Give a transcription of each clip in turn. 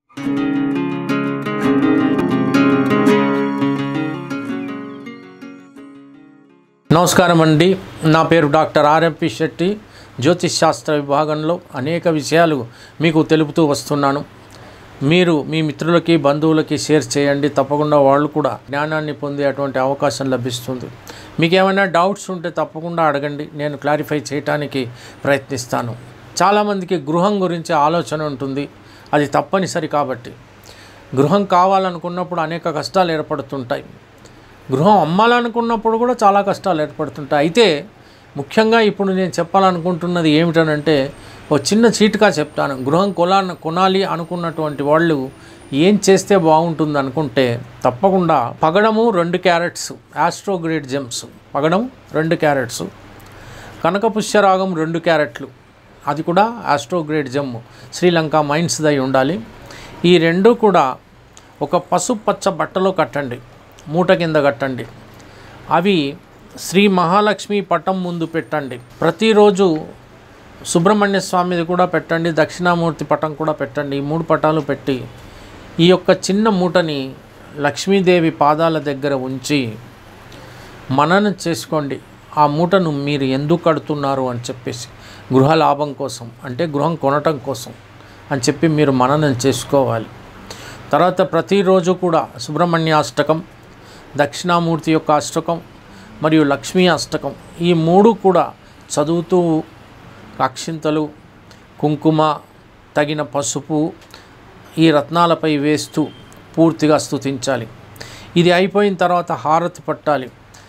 నమస్కారం అండి నా పేరు డాక్టర్ ఆర్ఎంపి శెట్టి జ్యోతిష్ శాస్త్ర విభాగంలో అనేక విషయాలు మీకు తెలుపుతూ వస్తున్నాను మీరు మీ మిత్రులకి బంధువులకి షేర్ చేయండి తప్పకుండా వాళ్ళు కూడా జ్ఞానాన్ని పొందే అటువంటి అవకాశం లభిస్తుంది మీకు ఏమైనా డౌట్స్ ఉంటే తప్పకుండా అడగండి నేను క్లారిఫై చేయడానికి ప్రయత్నిస్తాను చాలామందికి గృహం గురించి ఆలోచన ఉంటుంది అది తప్పనిసరి కాబట్టి గృహం కావాలనుకున్నప్పుడు అనేక కష్టాలు ఏర్పడుతుంటాయి గృహం అమ్మాలనుకున్నప్పుడు కూడా చాలా కష్టాలు ఏర్పడుతుంటాయి అయితే ముఖ్యంగా ఇప్పుడు నేను చెప్పాలనుకుంటున్నది ఏమిటనంటే ఓ చిన్న చీటుగా చెప్తాను గృహం కొలా కొనాలి అనుకున్నటువంటి వాళ్ళు ఏం చేస్తే బాగుంటుంది అనుకుంటే తప్పకుండా పగడము రెండు క్యారెట్స్ ఆస్ట్రోగ్రేడ్ జెమ్స్ పగడం రెండు క్యారెట్స్ కనకపుష్యరాగం రెండు క్యారెట్లు అది కూడా ఆస్ట్రోగ్రేడ్ జెమ్ శ్రీలంక మైన్స్ దై ఉండాలి ఈ రెండు కూడా ఒక పసుపు పచ్చ బట్టలో కట్టండి మూట కింద కట్టండి అవి శ్రీ మహాలక్ష్మి పటం ముందు పెట్టండి ప్రతిరోజు సుబ్రహ్మణ్య స్వామిది కూడా పెట్టండి దక్షిణామూర్తి పటం కూడా పెట్టండి ఈ మూడు పటాలు పెట్టి ఈ యొక్క చిన్న మూటని లక్ష్మీదేవి పాదాల దగ్గర ఉంచి మననం చేసుకోండి ఆ మూటను మీరు ఎందుకు కడుతున్నారు అని చెప్పేసి గృహ లాభం కోసం అంటే గృహం కొనటం కోసం అని చెప్పి మీరు మననం చేసుకోవాలి తర్వాత ప్రతిరోజు కూడా సుబ్రహ్మణ్య అష్టకం దక్షిణామూర్తి యొక్క అష్టకం మరియు లక్ష్మీ అష్టకం ఈ మూడు కూడా చదువుతూ అక్షింతలు కుంకుమ తగిన పసుపు ఈ రత్నాలపై వేస్తూ పూర్తిగా స్తుతించాలి ఇది అయిపోయిన తర్వాత హారతి పట్టాలి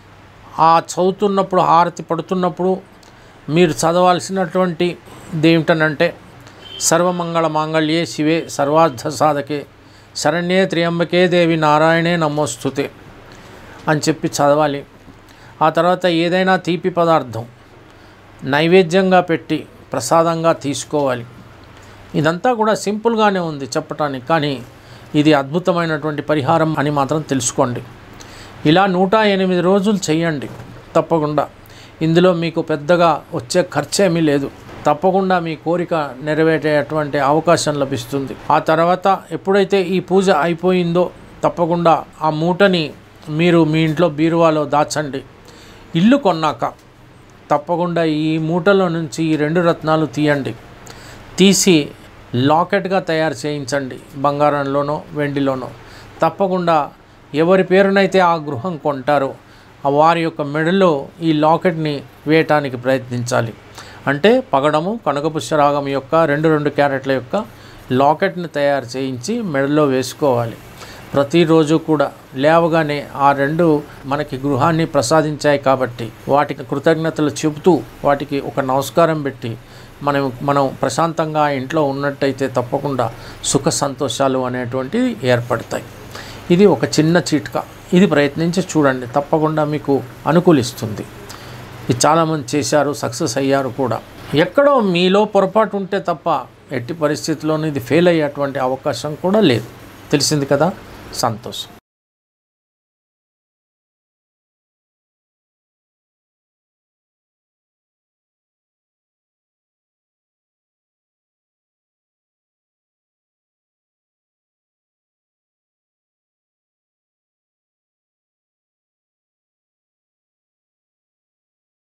ఆ చదువుతున్నప్పుడు హారతి పడుతున్నప్పుడు మీరు చదవాల్సినటువంటి దేమిటనంటే సర్వమంగళ మాంగళ్యే శివే సర్వార్థ సాధకే శరణ్యే త్రియంబకే దేవి నారాయణే నమోస్తుతే అని చెప్పి చదవాలి ఆ తర్వాత ఏదైనా తీపి పదార్థం నైవేద్యంగా పెట్టి ప్రసాదంగా తీసుకోవాలి ఇదంతా కూడా సింపుల్గానే ఉంది చెప్పటానికి కానీ ఇది అద్భుతమైనటువంటి పరిహారం అని మాత్రం తెలుసుకోండి ఇలా నూట ఎనిమిది రోజులు చేయండి తప్పకుండా ఇందులో మీకు పెద్దగా వచ్చే ఖర్చేమీ లేదు తప్పకుండా మీ కోరిక నెరవేరేటువంటి అవకాశం లభిస్తుంది ఆ తర్వాత ఎప్పుడైతే ఈ పూజ అయిపోయిందో తప్పకుండా ఆ మూటని మీరు మీ ఇంట్లో బీరువాలో దాచండి ఇల్లు కొన్నాక తప్పకుండా ఈ మూటలో నుంచి ఈ రెండు రత్నాలు తీయండి తీసి లాకెట్గా తయారు చేయించండి బంగారంలోనో వెండిలోనో తప్పకుండా ఎవరి పేరునైతే ఆ గృహం కొంటారో ఆ వారి యొక్క మెడలో ఈ లాకెట్ని వేయటానికి ప్రయత్నించాలి అంటే పగడము కనకపుష్యరాగం యొక్క రెండు రెండు క్యారెట్ల యొక్క లాకెట్ని తయారు చేయించి మెడలో వేసుకోవాలి ప్రతిరోజు కూడా లేవగానే ఆ రెండు మనకి గృహాన్ని ప్రసాదించాయి కాబట్టి వాటికి కృతజ్ఞతలు చెబుతూ వాటికి ఒక నమస్కారం పెట్టి మనం మనం ప్రశాంతంగా ఆ ఇంట్లో ఉన్నట్టయితే తప్పకుండా సుఖ సంతోషాలు అనేటువంటివి ఏర్పడతాయి ఇది ఒక చిన్న చిట్కా ఇది ప్రయత్నించి చూడండి తప్పకుండా మీకు అనుకూలిస్తుంది ఇది చాలామంది చేశారు సక్సెస్ అయ్యారు కూడా ఎక్కడో మీలో పొరపాటు ఉంటే తప్ప ఎట్టి పరిస్థితుల్లోనూ ఇది ఫెయిల్ అయ్యేటువంటి అవకాశం కూడా లేదు తెలిసింది కదా సంతోషం